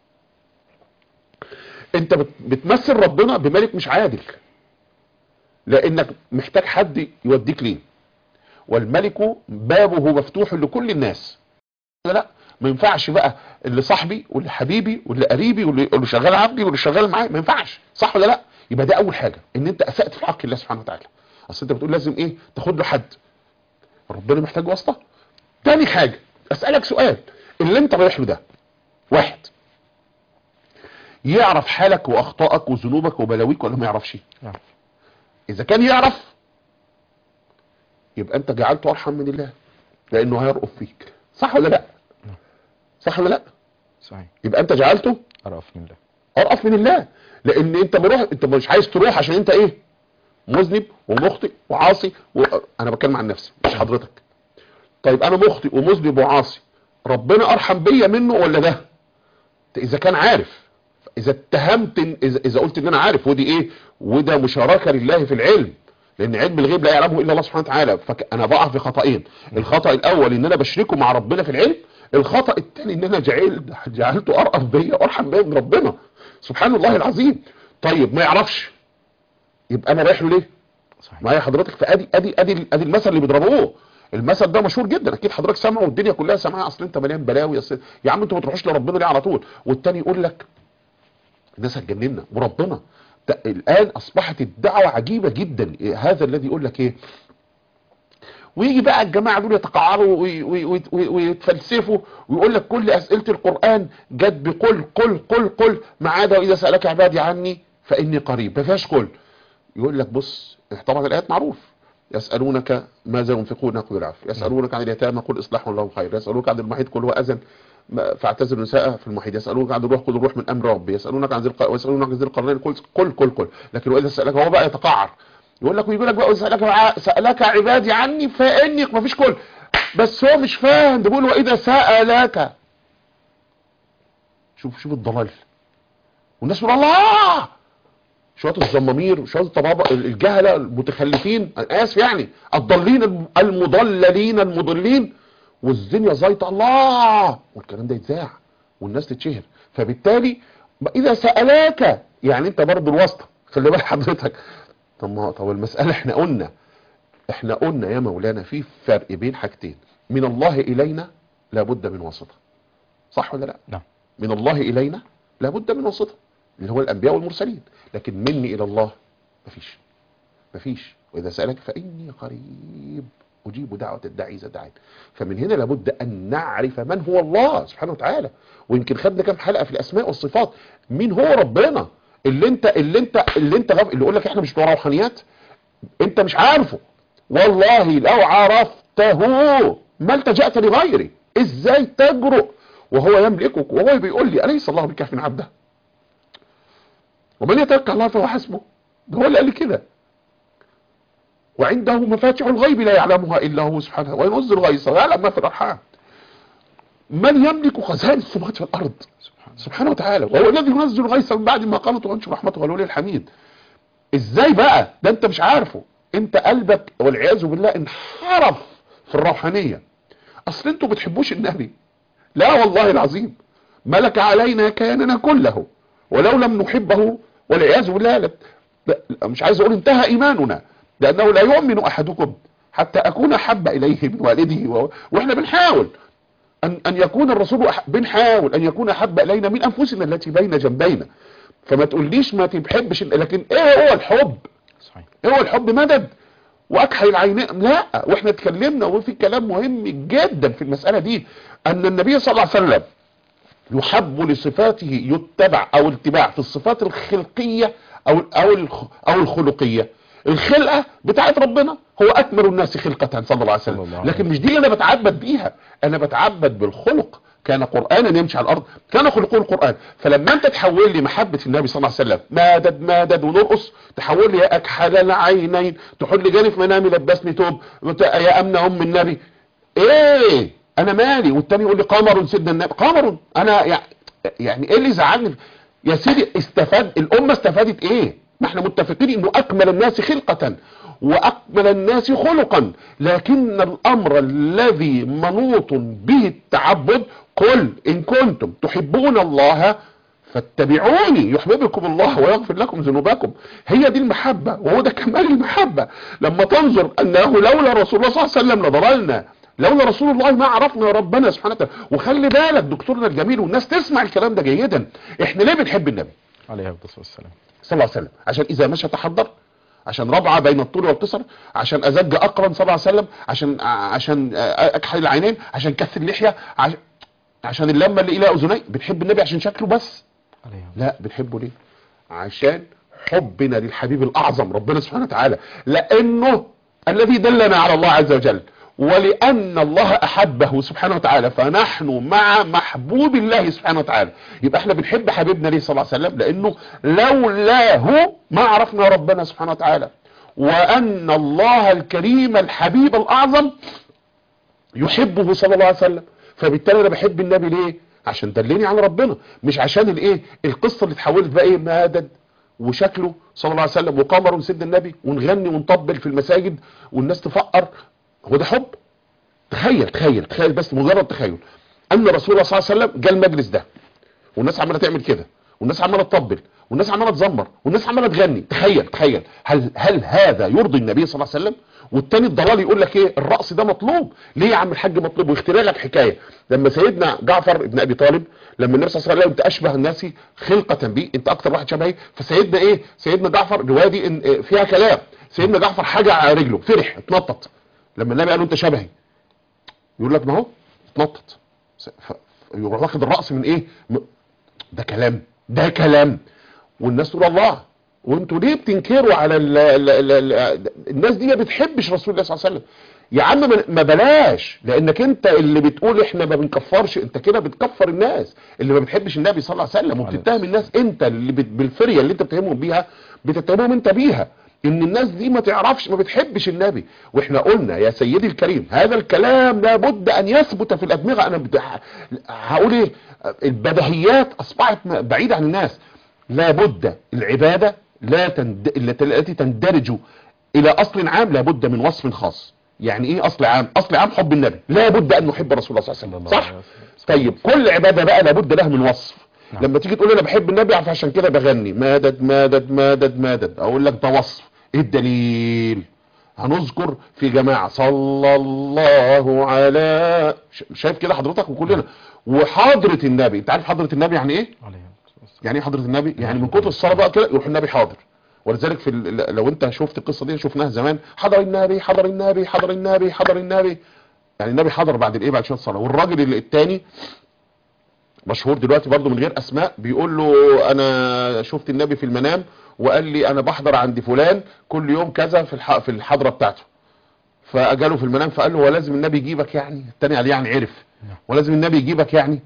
انت بت- بتمثل ربنا بملك مش عادل لانك محتاج حد يوديك ليه والملك بابه مفتوح لكل الناس لا لا ما ينفعش بقى اللي صاحبي واللي حبيبي واللي قريبي واللي واللي شغال عبدي واللي شغال معايا ما ينفعش صح ولا لا يبقى ده اول حاجه ان انت اسات في حق الله سبحانه وتعالى اصل انت بتقول لازم ايه تاخد له حد ربنا محتاج واسطه تاني حاجه اسالك سؤال اللي انت رايح له ده واحد يعرف حالك واخطائك وذنوبك وبلاويك ولا ما يعرفش يعرف. اذا كان يعرف يبقى انت جعلته ارحم من الله لانه هيرقف فيك صح ولا لا صح ولا لا صحيح يبقى انت جعلته أرأف من الله ارقف من الله لان انت بروح انت مش عايز تروح عشان انت ايه مذنب ومخطئ وعاصي و... انا بتكلم عن نفسي مش حضرتك طيب انا مخطئ ومذنب وعاصي ربنا ارحم بيا منه ولا ده اذا كان عارف اذا اتهمت إن- اذا اذا قلت ان انا عارف ودي ايه وده مشاركه لله في العلم لان علم الغيب لا يعلمه الا الله سبحانه وتعالى فانا بقع في خطأين الخطأ الاول ان انا بشركه مع ربنا في العلم الخطأ الثاني ان انا جعل جعلته ارقف بيا وارحم بيا من ربنا سبحان الله العظيم طيب ما يعرفش يبقى انا رايح له ليه صحيح معايا حضرتك فادي ادي ادي ادي المثل اللي بيضربوه المثل ده مشهور جدا اكيد حضرتك سامعه والدنيا كلها سامعاه اصل انت مليان بلاوي أصل يا عم انتوا ما تروحوش لربنا ليه على طول والتاني يقول لك الناس هتجننا وربنا ده الان اصبحت الدعوه عجيبه جدا إيه هذا الذي يقول لك ايه ويجي بقى الجماعه دول يتقعروا وي- وي- وي- وي- ويتفلسفوا ويقول لك كل اسئله القران جت بقل قل قل قل ما عدا واذا سالك عبادي عني فاني قريب ما فيهاش قل يقول لك بص طبعا الايات معروف يسالونك ماذا ينفقون قل العفو يسالونك عن اليتامى قل اصلاح الله خير يسالونك عن المحيط قل هو اذن ما- فاعتزلوا النساء في المحيط يسالونك عن الروح قل الروح من امر ربي يسالونك عن ذي الق- ويسالونك عن ذي القرنين قل قل قل قل لكن واذا سالك هو بقى يتقعر يقول لك ويقول لك بقى وسالك ع- سالك عبادي عني فاني ما فيش كل بس هو مش فاهم ده بيقول واذا سالك شوف شوف الضلال والناس يقول الله شويه الزمامير وشويه الطبابه الجهله المتخلفين انا اسف يعني الضالين الم- المضللين المضلين والدنيا زيطه الله والكلام ده يتذاع والناس تتشهر فبالتالي اذا سالك يعني انت برضه الواسطه خلي بالك حضرتك طب ما طب المساله احنا قلنا احنا قلنا يا مولانا في فرق بين حاجتين من الله الينا لابد من واسطه صح ولا لا نعم من الله إلينا لابد من واسطة اللي هو الأنبياء والمرسلين لكن مني إلى الله مفيش مفيش وإذا سألك فإني قريب أجيب دعوة الداعي إذا دعاني فمن هنا لابد أن نعرف من هو الله سبحانه وتعالى ويمكن خدنا كام حلقة في الأسماء والصفات مين هو ربنا اللي انت اللي انت اللي انت غف... اللي يقول لك احنا مش بتوع روحانيات انت مش عارفه والله لو عرفته ما التجأت لغيره ازاي تجرؤ وهو يملكك وهو بيقول لي أليس الله بكاف عبده ومن يتوكل على الله فهو حسبه ده هو اللي قال لي كده وعنده مفاتح الغيب لا يعلمها إلا هو سبحانه وينزل الغيث ويعلم ما في الأرحام من يملك خزائن السماوات والأرض سبحان سبحانه وتعالى وهو الذي ينزل الغيث من بعد ما قامت وانشر رحمته والولي الحميد ازاي بقى ده انت مش عارفه انت قلبك والعياذ بالله انحرف في الروحانيه اصل انتوا بتحبوش النبي لا والله العظيم ملك علينا كياننا كله ولو لم نحبه والعياذ بالله لا- لا- مش عايز اقول انتهى ايماننا لانه لا يؤمن احدكم حتى اكون احب اليه من والده و... واحنا بنحاول ان ان يكون الرسول أح... بنحاول ان يكون احب الينا من انفسنا التي بين جنبينا فما تقوليش ما تحبش لكن ايه هو الحب صحيح ايه هو الحب مدد واكحل العينين لا واحنا اتكلمنا وفي كلام مهم جدا في المسألة دي ان النبي صلى الله عليه وسلم يحب لصفاته يتبع او الاتباع في الصفات الخلقية او او الخ- او الخلقية الخلقة بتاعت ربنا هو اكمل الناس خلقة صلى الله عليه صلى وسلم الله عليه لكن مش دي اللي انا بتعبد بيها انا بتعبد بالخلق كان قرآنا يمشي على الارض كان خلقه القرآن فلما انت تحول لي محبة النبي صلى الله عليه وسلم مادد مادد ونرقص تحول لي يا اكحل العينين تحل لي جاني في منامي لبسني توب وت- يا امن ام النبي ايه انا مالي والتاني يقول لي قمر سيدنا النبي قمر انا يع- يعني ايه اللي زعلني يا سيدي استفاد الامه استفادت ايه ما احنا متفقين انه اكمل الناس خلقه واكمل الناس خلقا لكن الامر الذي منوط به التعبد قل ان كنتم تحبون الله فاتبعوني يحببكم الله ويغفر لكم ذنوبكم هي دي المحبة وهو ده كمال المحبة لما تنظر انه لولا رسول الله صلى الله عليه وسلم لضللنا لولا رسول الله ما عرفنا ربنا سبحانه وتعالى وخلي بالك دكتورنا الجميل والناس تسمع الكلام ده جيدا احنا ليه بنحب النبي عليه الصلاة والسلام صلى الله عليه وسلم عشان اذا مشى تحضر عشان ربعة بين الطول والقصر عشان ازج اقرن صلى الله عليه وسلم عشان عشان اكحل العينين عشان كث اللحية عشان عشان اللمة اللي الى اذني بنحب النبي عشان شكله بس عليه لا بنحبه ليه عشان حبنا للحبيب الاعظم ربنا سبحانه وتعالى لانه الذي دلنا على الله عز وجل ولان الله احبه سبحانه وتعالى فنحن مع محبوب الله سبحانه وتعالى يبقى احنا بنحب حبيبنا ليه صلى الله عليه وسلم لانه لولاه ما عرفنا ربنا سبحانه وتعالى وان الله الكريم الحبيب الاعظم يحبه صلى الله عليه وسلم فبالتالي انا بحب النبي ليه عشان دلني على ربنا مش عشان الايه القصه اللي اتحولت بقى ايه مدد وشكله صلى الله عليه وسلم وقمر سيد النبي ونغني ونطبل في المساجد والناس تفقر هو ده حب تخيل تخيل تخيل بس مجرد تخيل ان رسول الله صلى الله عليه وسلم جاء المجلس ده والناس عماله تعمل كده والناس عماله تطبل والناس عماله تزمر والناس عماله تغني تخيل تخيل هل هل هذا يرضي النبي صلى الله عليه وسلم والتاني الضلال يقول لك ايه الرقص ده مطلوب ليه يا عم الحاج مطلوب ويخترع لك حكايه لما سيدنا جعفر ابن ابي طالب لما النبي صلى الله عليه وسلم انت اشبه الناس خلقه بي انت اكتر واحد شبهي فسيدنا ايه سيدنا جعفر الروايه دي إن فيها كلام سيدنا جعفر حاجه على رجله فرح اتنطط لما النبي قال له انت شبهي يقول لك ما هو اتنطط يروح واخد الرأس من ايه ده كلام ده كلام والناس تقول الله وانتوا ليه بتنكروا على ال ال ال ال الناس دي ما بتحبش رسول الله صلى الله عليه وسلم يا عم ما بلاش لانك انت اللي بتقول احنا ما بنكفرش انت كده بتكفر الناس اللي ما بتحبش النبي صلى الله عليه وسلم وبتتهم الناس انت اللي بت بالفريه اللي انت بتتهمهم بيها بتتهمهم انت بيها ان الناس دي ما تعرفش ما بتحبش النبي واحنا قلنا يا سيدي الكريم هذا الكلام لابد ان يثبت في الادمغه انا بد... هقول ايه البديهيات اصبحت بعيده عن الناس لابد العباده لا تند... التي تندرج الى اصل عام لابد من وصف خاص يعني ايه اصل عام اصل عام حب النبي لابد ان نحب رسول الله صلى الله عليه وسلم صح طيب كل عباده بقى لابد لها من وصف نعم. لما تيجي تقول انا بحب النبي عشان كده بغني مدد مدد مدد مدد اقول لك ده وصف ايه الدليل هنذكر في جماعة صلى الله على شايف كده حضرتك وكلنا وحضرة النبي انت عارف حضرة النبي يعني ايه يعني ايه حضرة النبي يعني من كتر الصلاة بقى كده يروح النبي حاضر ولذلك في لو انت شفت القصة دي شفناها زمان حضر النبي حضر النبي حضر النبي حضر النبي يعني النبي حضر بعد الايه بعد شويه الصلاه والراجل الثاني مشهور دلوقتي برضو من غير اسماء بيقول له انا شفت النبي في المنام وقال لي انا بحضر عند فلان كل يوم كذا في في الحضره بتاعته فاجاله في المنام فقال له هو لازم النبي يجيبك يعني التاني قال يعني عرف ولازم النبي يجيبك يعني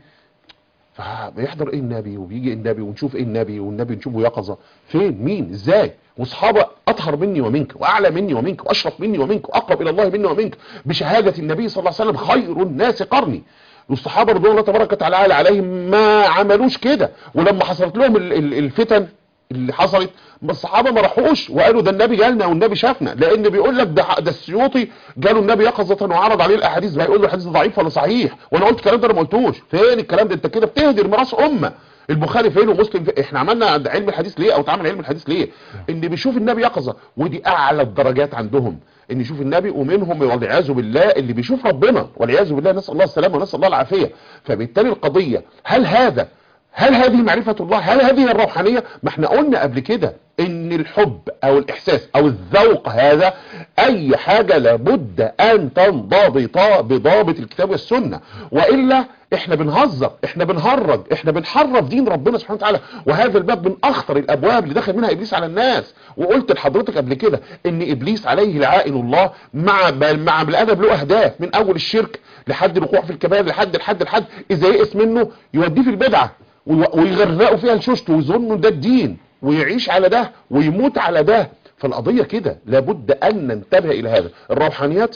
فبيحضر ايه النبي وبيجي النبي ونشوف ايه النبي والنبي نشوفه يقظه فين مين ازاي واصحابه اطهر مني ومنك واعلى مني ومنك واشرف مني ومنك واقرب الى الله مني ومنك بشهاده النبي صلى الله عليه وسلم خير الناس قرني والصحابه رضوان الله تبارك وتعالى عليهم ما عملوش كده ولما حصلت لهم الفتن اللي حصلت الصحابه ما راحوش وقالوا ده النبي جالنا والنبي شافنا لان بيقول لك ده ده السيوطي جاله النبي يقظه وعرض عليه الاحاديث بقى يقول له الحديث ضعيف ولا صحيح وانا قلت الكلام ده انا ما قلتوش فين الكلام ده انت كده بتهدر ميراث امه البخاري فين ومسلم فين احنا عملنا علم الحديث ليه او اتعمل علم الحديث ليه ان بيشوف النبي يقظه ودي اعلى الدرجات عندهم ان يشوف النبي ومنهم والعياذ بالله اللي بيشوف ربنا والعياذ بالله نسال الله السلامه ونسال الله العافيه فبالتالي القضيه هل هذا هل هذه معرفة الله هل هذه الروحانية ما احنا قلنا قبل كده ان الحب او الاحساس او الذوق هذا اي حاجة لابد ان تنضبط بضابط الكتاب والسنة وإلا احنا بنهزر احنا بنهرج احنا بنحرف دين ربنا سبحانه وتعالى وهذا الباب من اخطر الابواب اللي دخل منها ابليس على الناس وقلت لحضرتك قبل كده ان ابليس عليه لعائن الله مع مع الادب له اهداف من اول الشرك لحد الوقوع في الكبائر لحد لحد لحد اذا يئس منه يوديه في البدعه ويغرقوا فيها الششت ويظنوا ده الدين ويعيش على ده ويموت على ده فالقضية كده لابد أن ننتبه إلى هذا الروحانيات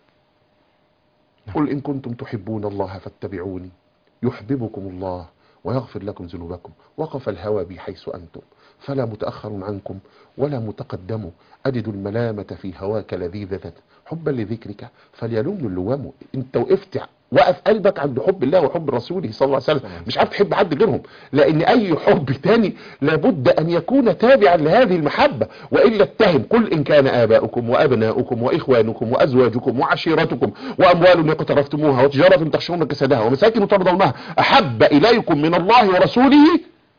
قل إن كنتم تحبون الله فاتبعوني يحببكم الله ويغفر لكم ذنوبكم وقف الهوى بي حيث أنتم فلا متأخر عنكم ولا متقدم أجد الملامة في هواك لذيذة حبا لذكرك فليلوم اللوام انت وقفت وقف قلبك عند حب الله وحب رسوله صلى الله عليه وسلم مش عارف تحب حد غيرهم لان اي حب تاني لابد ان يكون تابعا لهذه المحبة والا اتهم قل ان كان اباؤكم وابناؤكم واخوانكم وازواجكم وعشيرتكم واموال اقترفتموها وتجارة تخشون كسادها ومساكن ترضونها احب اليكم من الله ورسوله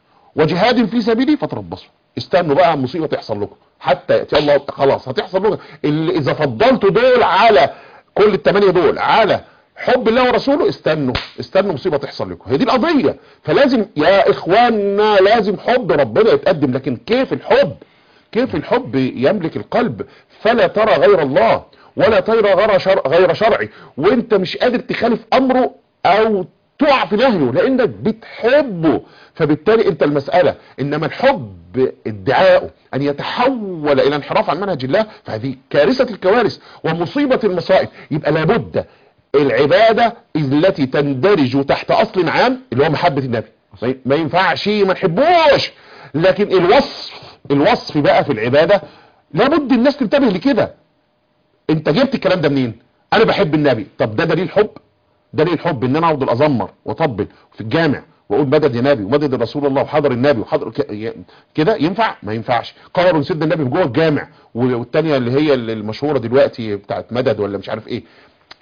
وجهاد في سبيله فتربصوا استنوا بقى مصيبه تحصل لكم حتى ياتي الله خلاص هتحصل لكم اللي اذا فضلتوا دول على كل الثمانيه دول على حب الله ورسوله استنوا استنوا مصيبه تحصل لكم هي دي القضيه فلازم يا اخواننا لازم حب ربنا يتقدم لكن كيف الحب كيف الحب يملك القلب فلا ترى غير الله ولا ترى غير شرع غير شرعي وانت مش قادر تخالف امره او تقع في نهيه لانك بتحبه فبالتالي انت المسألة انما الحب ادعاؤه ان يتحول الى انحراف عن منهج الله فهذه كارثة الكوارث ومصيبة المصائب يبقى لابد العبادة التي تندرج تحت اصل عام اللي هو محبة النبي ما ينفعش ما نحبوش لكن الوصف الوصف بقى في العبادة لابد الناس تنتبه لكده انت جبت الكلام ده منين انا بحب النبي طب ده دليل حب دليل حب ان انا اقعد ازمر واطبل في الجامع واقول مدد يا نبي ومدد رسول الله وحضر النبي وحضر كده ينفع ما ينفعش قرروا نسد النبي جوه الجامع والتانية اللي هي المشهوره دلوقتي بتاعت مدد ولا مش عارف ايه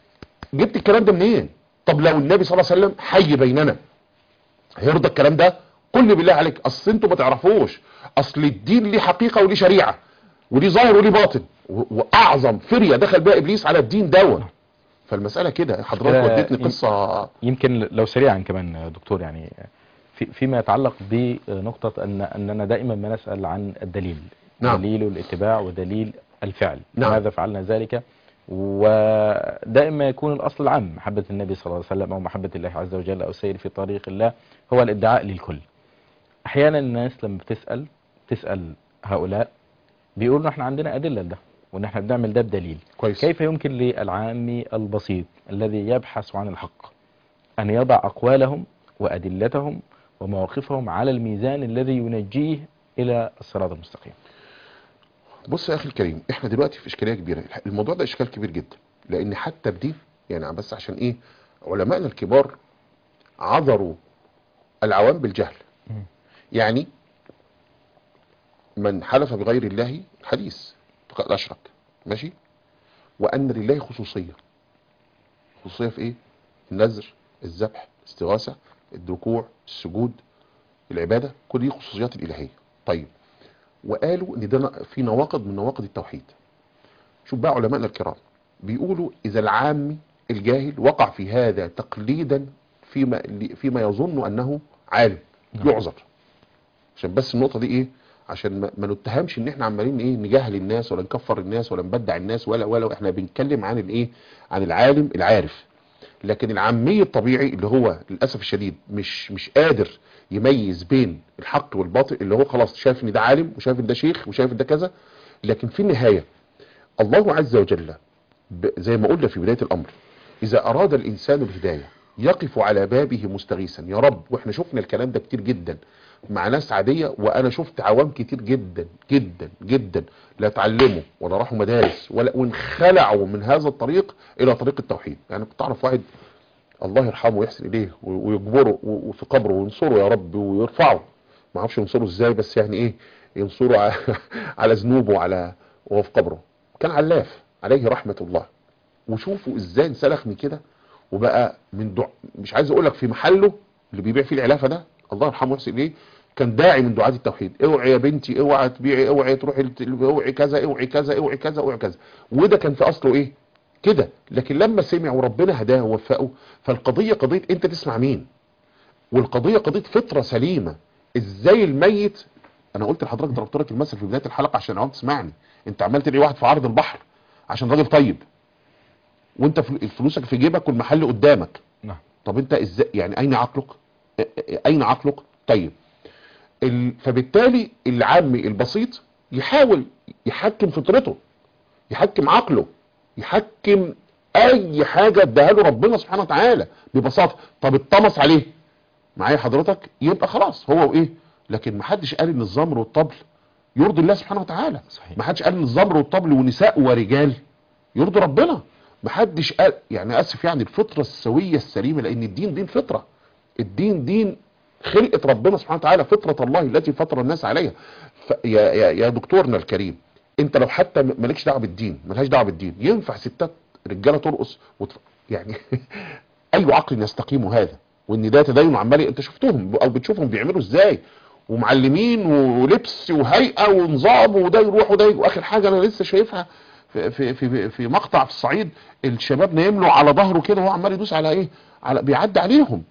جبت الكلام ده منين طب لو النبي صلى الله عليه وسلم حي بيننا هيرضى الكلام ده قل بالله عليك اصل انتوا ما تعرفوش اصل الدين ليه حقيقه وليه شريعه وليه ظاهر وليه باطن واعظم فريه دخل بها ابليس على الدين دوت فالمسألة كده حضرتك وديتني قصة يمكن لو سريعا كمان دكتور يعني في فيما يتعلق بنقطة أن أننا دائما ما نسأل عن الدليل نعم. دليل الاتباع ودليل الفعل نعم. لماذا فعلنا ذلك ودائما يكون الأصل العام محبة النبي صلى الله عليه وسلم أو محبة الله عز وجل أو السير في طريق الله هو الادعاء للكل أحيانا الناس لما بتسأل تسأل هؤلاء بيقولوا احنا عندنا أدلة لده وان احنا بنعمل ده بدليل كويس. كيف يمكن للعامي البسيط الذي يبحث عن الحق ان يضع اقوالهم وادلتهم ومواقفهم على الميزان الذي ينجيه الى الصراط المستقيم بص يا اخي الكريم احنا دلوقتي في اشكاليه كبيره الموضوع ده اشكال كبير جدا لان حتى بدي يعني بس عشان ايه علمائنا الكبار عذروا العوام بالجهل مم. يعني من حلف بغير الله حديث فقد اشرك ماشي وان لله خصوصيه خصوصيه في ايه النذر الذبح الاستغاثه الركوع السجود العباده كل دي خصوصيات الالهيه طيب وقالوا ان ده في نواقض من نواقض التوحيد شوف بقى علمائنا الكرام بيقولوا اذا العامي الجاهل وقع في هذا تقليدا فيما فيما يظن انه عالم يعذر عشان بس النقطه دي ايه عشان ما, ما نتهمش ان احنا عمالين ايه نجاهل الناس ولا نكفر الناس ولا نبدع الناس ولا ولا احنا بنتكلم عن الايه عن العالم العارف لكن العامي الطبيعي اللي هو للاسف الشديد مش مش قادر يميز بين الحق والباطل اللي هو خلاص شايف ان ده عالم وشايف ان ده شيخ وشايف ان ده كذا لكن في النهايه الله عز وجل ب- زي ما قلنا في بدايه الامر اذا اراد الانسان الهدايه يقف على بابه مستغيثا يا رب واحنا شفنا الكلام ده كتير جدا مع ناس عادية وانا شفت عوام كتير جدا جدا جدا لا اتعلموا ولا راحوا مدارس ولا وانخلعوا من هذا الطريق الى طريق التوحيد يعني كنت اعرف واحد الله يرحمه ويحسن اليه و- ويجبره و- وفي قبره وينصره يا رب ويرفعه ما اعرفش ينصره ازاي بس يعني ايه ينصره على, على ذنوبه وعلى وهو في قبره كان علاف عليه رحمة الله وشوفوا ازاي انسلخ من كده وبقى من دع... مش عايز اقول لك في محله اللي بيبيع فيه العلافه ده الله يرحمه ويحسن اليه كان داعي من دعاة التوحيد اوعي يا بنتي اوعي تبيعي اوعي تروحي الت- اوعي كذا اوعي كذا اوعي كذا اوعي كذا وده كان في اصله ايه كده لكن لما سمع وربنا هداه ووفقه فالقضيه قضيه انت تسمع مين والقضيه قضيه فطره سليمه ازاي الميت انا قلت لحضرتك ضربت لك المثل في بدايه الحلقه عشان عم تسمعني انت عمال تلاقي واحد في عرض البحر عشان راجل طيب وانت فل- فلوسك في جيبك والمحل قدامك نعم طب انت ازاي يعني اين عقلك ا- ا- اين عقلك طيب ال... فبالتالي العامي البسيط يحاول يحكم فطرته يحكم عقله يحكم اي حاجة اداها له ربنا سبحانه وتعالى ببساطة طب اتطمس عليه معايا حضرتك يبقى خلاص هو وايه لكن ما حدش قال ان الزمر والطبل يرضي الله سبحانه وتعالى صحيح. ما حدش قال ان الزمر والطبل ونساء ورجال يرضي ربنا ما حدش قال يعني اسف يعني الفطره السويه السليمه لان الدين دين فطره الدين دين خلقه ربنا سبحانه وتعالى فطره الله التي فطر الناس عليها ف يا, يا, يا دكتورنا الكريم انت لو حتى م- مالكش دعوه بالدين ملهاش دعوه بالدين ينفع ستات رجاله ترقص وتف... يعني اي عقل يستقيم هذا وان ده تدين عمالي انت شفتهم او بتشوفهم بيعملوا ازاي ومعلمين ولبس وهيئه ونظام وده يروح وده يجي واخر حاجه انا لسه شايفها في في في, في مقطع في الصعيد الشباب نايم له على ظهره كده وهو عمال يدوس على ايه على بيعدي عليهم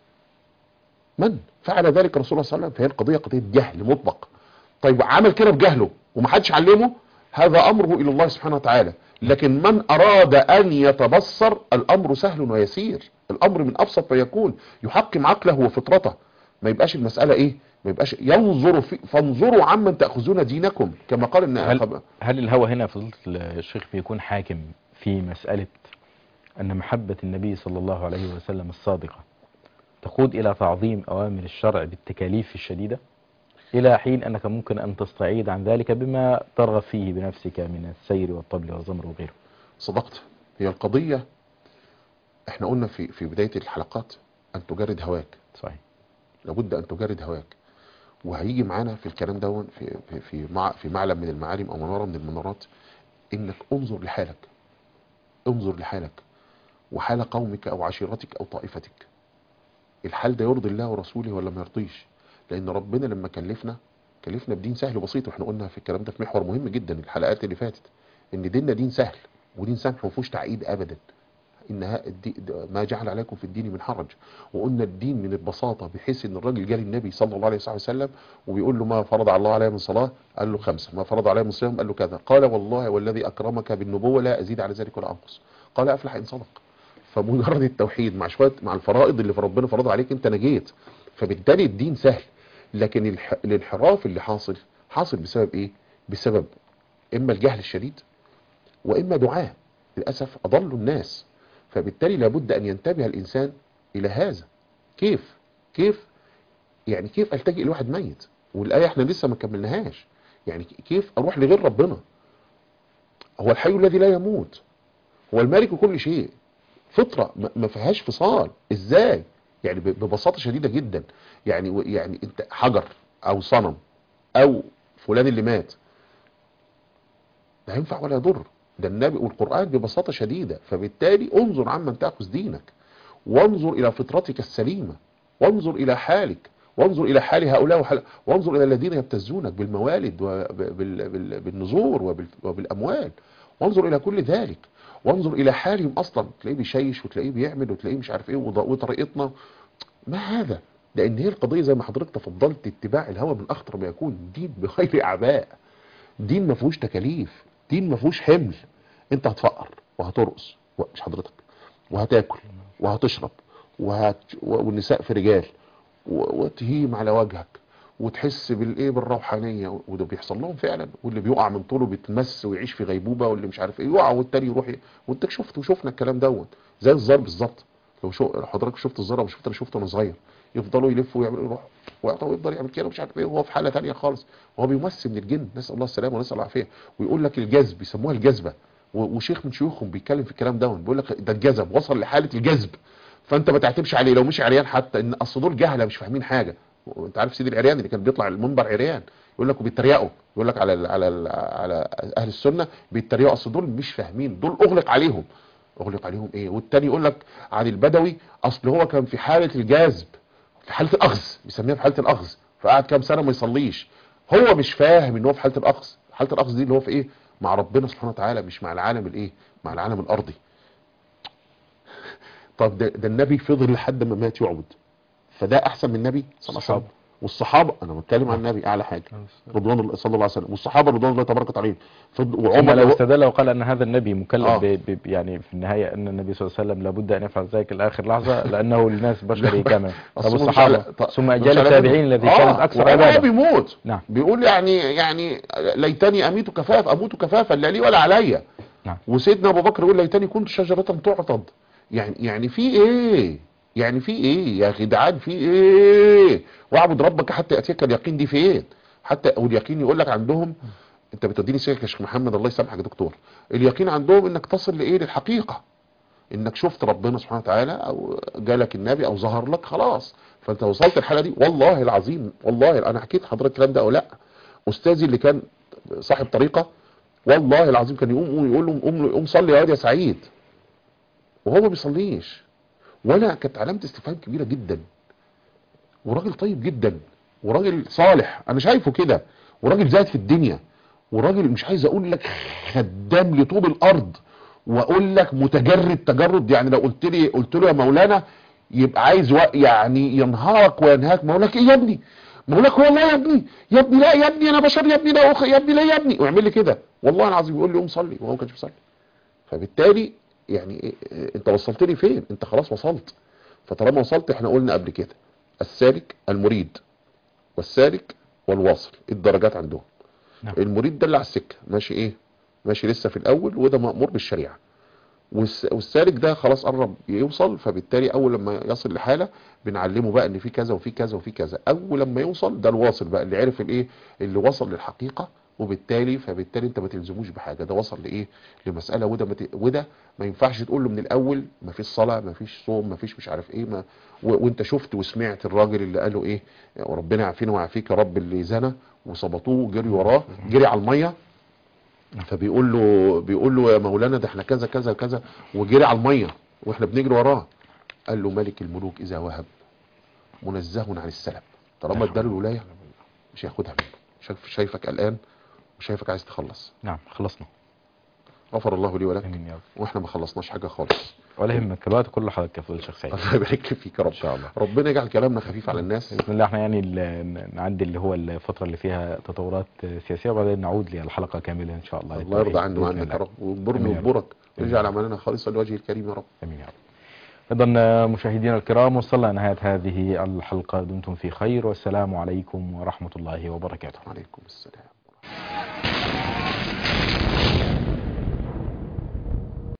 من فعل ذلك رسول الله صلى الله عليه وسلم فهي القضيه قضيه جهل مطلق طيب عمل كده بجهله ومحدش علمه هذا امره الى الله سبحانه وتعالى لكن من اراد ان يتبصر الامر سهل ويسير الامر من ابسط ما يكون يحكم عقله وفطرته ما يبقاش المساله ايه ما يبقاش ينظر في فانظروا عمن تاخذون دينكم كما قال ان هل, هل الهوى هنا فضيلة الشيخ بيكون حاكم في مسألة أن محبة النبي صلى الله عليه وسلم الصادقة تقود إلى تعظيم أوامر الشرع بالتكاليف الشديدة إلى حين أنك ممكن أن تستعيد عن ذلك بما ترغب فيه بنفسك من السير والطبل والزمر وغيره صدقت هي القضيه احنا قلنا في في بدايه الحلقات ان تجرد هواك صحيح لابد ان تجرد هواك وهيجي معانا في الكلام ده في في في, مع في معلم من المعالم او مناره من المنارات انك انظر لحالك انظر لحالك وحال قومك او عشيرتك او طائفتك الحال ده يرضي الله ورسوله ولا ما يرضيش لان ربنا لما كلفنا كلفنا بدين سهل وبسيط واحنا قلنا في الكلام ده في محور مهم جدا الحلقات اللي فاتت ان ديننا دين سهل ودين سمح وما فيهوش تعقيد ابدا انها الدي... ما جعل عليكم في الدين من حرج وقلنا الدين من البساطه بحيث ان الراجل جالي النبي صلى الله عليه وسلم وبيقول له ما فرض على الله عليه من صلاه قال له خمسه ما فرض عليه من صيام قال له كذا قال والله والذي اكرمك بالنبوه لا ازيد على ذلك ولا انقص قال افلح ان صدق فمجرد التوحيد مع شويه مع الفرائض اللي في ربنا فرضها عليك انت نجيت فبالتالي الدين سهل لكن الح... الانحراف اللي حاصل حاصل بسبب ايه بسبب اما الجهل الشديد واما دعاء للاسف اضلوا الناس فبالتالي لابد ان ينتبه الانسان الى هذا كيف كيف يعني كيف التجئ لواحد ميت والايه احنا لسه ما كملناهاش يعني كيف اروح لغير ربنا هو الحي الذي لا يموت هو المالك كل شيء فطره ما فيهاش فصال ازاي يعني ببساطه شديده جدا يعني يعني انت حجر او صنم او فلان اللي مات لا ينفع ولا يضر ده النبي والقرآن ببساطة شديدة فبالتالي انظر عمن تأخذ دينك وانظر إلى فطرتك السليمة وانظر إلى حالك وانظر إلى حال هؤلاء وحال وانظر إلى الذين يبتزونك بالموالد وبالنذور وبالأموال وانظر إلى كل ذلك وانظر إلى حالهم أصلا تلاقيه بيشيش وتلاقيه بيعمل وتلاقيه مش عارف إيه وطريقتنا ما هذا لأن هي القضية زي ما حضرتك تفضلت اتباع الهوى من أخطر ما يكون دين بغير أعباء دين ما فيهوش تكاليف دين ما فيهوش حمل انت هتفقر وهترقص مش حضرتك وهتاكل وهتشرب وهت... والنساء في رجال و... وتهيم على وجهك وتحس بالايه بالروحانيه وده بيحصل لهم فعلا واللي بيقع من طوله بيتمس ويعيش في غيبوبه واللي مش عارف ايه يقع والتاني يروح ي... وانت شفت وشفنا الكلام دوت زي الزار بالظبط لو شو حضرتك شفت الزار او شفت انا شفته وانا صغير يفضلوا يلفوا ويعملوا يروح ويفضل يعمل كده ومش عارف ايه وهو في حاله ثانيه خالص وهو بيمثل من الجن نسال الله السلامه ونسال الله العافيه ويقول لك الجذب بيسموها الجذبه وشيخ من شيوخهم بيتكلم في الكلام ده بيقول لك ده الجذب وصل لحاله الجذب فانت ما تعتبش عليه لو مش عريان حتى ان اصل دول جهله مش فاهمين حاجه وانت عارف سيدي العريان اللي كان بيطلع المنبر عريان يقول لك وبيتريقوا يقول لك على ال على ال على اهل السنه بيتريقوا اصل دول مش فاهمين دول اغلق عليهم اغلق عليهم ايه والتاني يقول لك عن البدوي اصل هو كان في حاله الجذب في حاله الاخذ بيسميها في حاله الاخذ فقعد كام سنه ما يصليش هو مش فاهم ان هو في حاله الاخذ حاله الاخذ دي اللي هو في ايه مع ربنا سبحانه وتعالى مش مع العالم الايه مع العالم الارضي طب ده, ده النبي فضل لحد ما مات يعبد فده احسن من النبي صلى الله عليه وسلم والصحابه انا بتكلم عن النبي اعلى حاجه رضوان الله صلى الله عليه وسلم والصحابه رضوان الله تبارك وتعالى وعمر لو استدل وقال ان هذا النبي مكلف آه. ب... ب... يعني في النهايه ان النبي صلى الله عليه وسلم لابد ان يفعل ذلك لاخر لحظه لانه للناس بشري كما طب الصحابه ثم اجيال التابعين الذي آه. كانت اكثر عباده بيموت نعم بيقول يعني يعني ليتني اميت كفاف اموت كفافا لا لي ولا عليا نعم وسيدنا ابو بكر يقول ليتني كنت شجره تعضد يعني يعني في ايه يعني في ايه يا جدعان في ايه واعبد ربك حتى ياتيك اليقين دي فين حتى واليقين يقول لك عندهم انت بتديني سيرك يا شيخ محمد الله يسامحك يا دكتور اليقين عندهم انك تصل لايه للحقيقه انك شفت ربنا سبحانه وتعالى او جالك النبي او ظهر لك خلاص فانت وصلت الحاله دي والله العظيم والله انا حكيت حضرتك الكلام ده او لا استاذي اللي كان صاحب طريقه والله العظيم كان يقوم يقول له قوم قوم صلي يا واد يا سعيد وهو ما بيصليش وانا كانت علامه استفهام كبيره جدا وراجل طيب جدا وراجل صالح انا شايفه كده وراجل زاهد في الدنيا وراجل مش عايز اقول لك خدام لطوب الارض واقول لك متجرد تجرد يعني لو قلت لي قلت له يا مولانا يبقى عايز وق- يعني ينهارك وينهاك مولاك ايه يا ابني مولاك هو الله يا ابني يا ابني لا يا ابني انا بشر يا ابني لا أخ يا ابني لا يا ابني ويعمل لي كده والله العظيم يقول لي قوم صلي وهو ما كانش بيصلي فبالتالي يعني إيه- إيه، انت وصلت لي فين انت خلاص وصلت فطالما وصلت احنا قلنا قبل كده السالك المريد والسالك والواصل الدرجات عندهم نعم. المريد ده اللي على السكه ماشي ايه ماشي لسه في الاول وده مأمور بالشريعه والس- والسالك ده خلاص قرب يوصل فبالتالي اول لما يصل لحاله بنعلمه بقى ان في كذا وفي كذا وفي كذا اول لما يوصل ده الواصل بقى اللي عرف الايه اللي وصل للحقيقه وبالتالي فبالتالي انت ما تلزموش بحاجه ده وصل لايه لمساله وده ما ت- وده ما ينفعش تقول له من الاول ما فيش صلاه ما فيش صوم ما فيش مش عارف ايه ما و... وانت شفت وسمعت الراجل اللي قاله ايه وربنا يعافينا ويعافيك يا رب اللي زنى وصبطوه جري وراه جري على الميه فبيقول له بيقول له يا مولانا ده احنا كذا كذا كذا وجري على الميه واحنا بنجري وراه قال له ملك الملوك اذا وهب منزه عن السلب طالما اداله الولايه مش هياخدها منه شايف شايفك قلقان وشايفك عايز تخلص نعم خلصنا غفر الله لي ولك امين يا رب واحنا ما خلصناش حاجه خالص ولا يهمك الوقت كله حضرتك يا فضيله الشيخ سعيد الله يبارك فيك يا رب ان شاء الله ربنا يجعل كلامنا خفيف على الناس باذن الله احنا يعني ال- نعدي اللي هو الفتره اللي فيها تطورات سياسيه وبعدين نعود للحلقه كامله ان شاء الله الله يرضى عني بإذن وعنك الله. يا رب وانبرني آمين يا رب. وانبرك آمين. واجعل اعمالنا خالصه لوجهه الكريم يا رب امين يا رب ايضا مشاهدينا الكرام وصلنا نهايه هذه الحلقه دمتم في خير والسلام عليكم ورحمه الله وبركاته وعليكم السلام